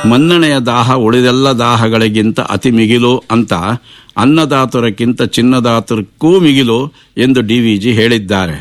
ಮನ್ನಣೆಯ ದಾಹ ಉಳಿದೆಲ್ಲ ದಾಹಗಳಿಗಿಂತ ಅತಿ ಮಿಗಿಲು ಅಂತ ಅನ್ನದಾತುರಕ್ಕಿಂತ ಚಿನ್ನದಾತುರಕ್ಕೂ ಮಿಗಿಲು ಎಂದು ಡಿ ವಿ ಜಿ ಹೇಳಿದ್ದಾರೆ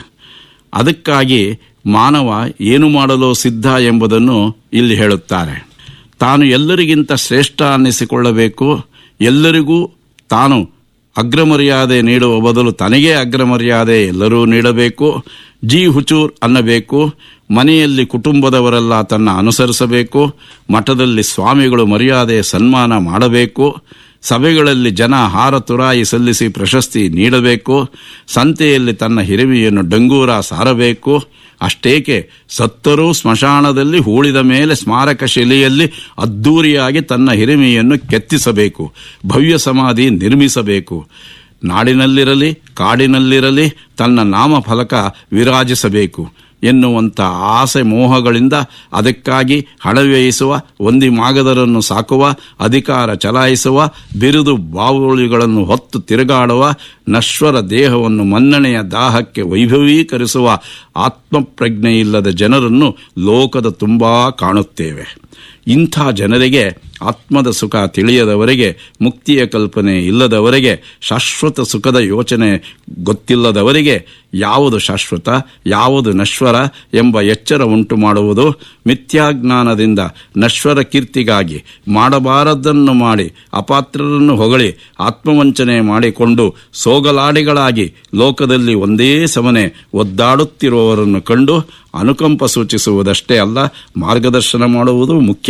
ಅದಕ್ಕಾಗಿ ಮಾನವ ಏನು ಮಾಡಲು ಸಿದ್ಧ ಎಂಬುದನ್ನು ಇಲ್ಲಿ ಹೇಳುತ್ತಾರೆ ತಾನು ಎಲ್ಲರಿಗಿಂತ ಶ್ರೇಷ್ಠ ಅನ್ನಿಸಿಕೊಳ್ಳಬೇಕು ಎಲ್ಲರಿಗೂ ತಾನು ಅಗ್ರಮರ್ಯಾದೆ ನೀಡುವ ಬದಲು ತನಗೇ ಅಗ್ರಮರ್ಯಾದೆ ಎಲ್ಲರೂ ನೀಡಬೇಕು ಜಿ ಹುಚೂರ್ ಅನ್ನಬೇಕು ಮನೆಯಲ್ಲಿ ಕುಟುಂಬದವರೆಲ್ಲ ತನ್ನ ಅನುಸರಿಸಬೇಕು ಮಠದಲ್ಲಿ ಸ್ವಾಮಿಗಳು ಮರ್ಯಾದೆ ಸನ್ಮಾನ ಮಾಡಬೇಕು ಸಭೆಗಳಲ್ಲಿ ಜನ ಹಾರ ತುರಾಯಿ ಸಲ್ಲಿಸಿ ಪ್ರಶಸ್ತಿ ನೀಡಬೇಕು ಸಂತೆಯಲ್ಲಿ ತನ್ನ ಹಿರಿಮೆಯನ್ನು ಡಂಗೂರ ಸಾರಬೇಕು ಅಷ್ಟೇಕೆ ಸತ್ತರೂ ಸ್ಮಶಾನದಲ್ಲಿ ಹೂಳಿದ ಮೇಲೆ ಸ್ಮಾರಕ ಶಿಲೆಯಲ್ಲಿ ಅದ್ದೂರಿಯಾಗಿ ತನ್ನ ಹಿರಿಮೆಯನ್ನು ಕೆತ್ತಿಸಬೇಕು ಭವ್ಯ ಸಮಾಧಿ ನಿರ್ಮಿಸಬೇಕು ನಾಡಿನಲ್ಲಿರಲಿ ಕಾಡಿನಲ್ಲಿರಲಿ ತನ್ನ ನಾಮಫಲಕ ವಿರಾಜಿಸಬೇಕು ಎನ್ನುವಂಥ ಆಸೆ ಮೋಹಗಳಿಂದ ಅದಕ್ಕಾಗಿ ಹಣ ವ್ಯಯಿಸುವ ಒಂದಿ ಮಾಗದರನ್ನು ಸಾಕುವ ಅಧಿಕಾರ ಚಲಾಯಿಸುವ ಬಿರುದು ಬಾವುಳಿಗಳನ್ನು ಹೊತ್ತು ತಿರುಗಾಡುವ ನಶ್ವರ ದೇಹವನ್ನು ಮನ್ನಣೆಯ ದಾಹಕ್ಕೆ ವೈಭವೀಕರಿಸುವ ಆತ್ಮಪ್ರಜ್ಞೆಯಿಲ್ಲದ ಜನರನ್ನು ಲೋಕದ ತುಂಬಾ ಕಾಣುತ್ತೇವೆ ಇಂಥ ಜನರಿಗೆ ಆತ್ಮದ ಸುಖ ತಿಳಿಯದವರಿಗೆ ಮುಕ್ತಿಯ ಕಲ್ಪನೆ ಇಲ್ಲದವರಿಗೆ ಶಾಶ್ವತ ಸುಖದ ಯೋಚನೆ ಗೊತ್ತಿಲ್ಲದವರಿಗೆ ಯಾವುದು ಶಾಶ್ವತ ಯಾವುದು ನಶ್ವರ ಎಂಬ ಎಚ್ಚರ ಉಂಟು ಮಾಡುವುದು ಮಿಥ್ಯಾಜ್ಞಾನದಿಂದ ನಶ್ವರ ಕೀರ್ತಿಗಾಗಿ ಮಾಡಬಾರದನ್ನು ಮಾಡಿ ಅಪಾತ್ರರನ್ನು ಹೊಗಳಿ ಆತ್ಮವಂಚನೆ ಮಾಡಿಕೊಂಡು ಸೋಗಲಾಡಿಗಳಾಗಿ ಲೋಕದಲ್ಲಿ ಒಂದೇ ಸಮನೆ ಒದ್ದಾಡುತ್ತಿರುವವರನ್ನು ಕಂಡು ಅನುಕಂಪ ಸೂಚಿಸುವುದಷ್ಟೇ ಅಲ್ಲ ಮಾರ್ಗದರ್ಶನ ಮಾಡುವುದು ಮುಖ್ಯ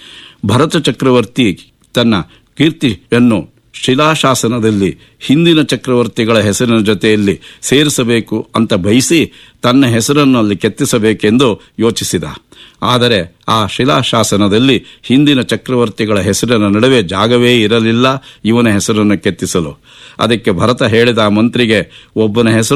ಭರತ ಚಕ್ರವರ್ತಿ ತನ್ನ ಕೀರ್ತಿಯನ್ನು ಶಿಲಾಶಾಸನದಲ್ಲಿ ಹಿಂದಿನ ಚಕ್ರವರ್ತಿಗಳ ಹೆಸರಿನ ಜೊತೆಯಲ್ಲಿ ಸೇರಿಸಬೇಕು ಅಂತ ಬಯಸಿ ತನ್ನ ಹೆಸರನ್ನು ಅಲ್ಲಿ ಕೆತ್ತಿಸಬೇಕೆಂದು ಯೋಚಿಸಿದ ಆದರೆ ಆ ಶಿಲಾಶಾಸನದಲ್ಲಿ ಹಿಂದಿನ ಚಕ್ರವರ್ತಿಗಳ ಹೆಸರಿನ ನಡುವೆ ಜಾಗವೇ ಇರಲಿಲ್ಲ ಇವನ ಹೆಸರನ್ನು ಕೆತ್ತಿಸಲು ಅದಕ್ಕೆ ಭರತ ಹೇಳಿದ ಮಂತ್ರಿಗೆ ಒಬ್ಬನ ಹೆಸರು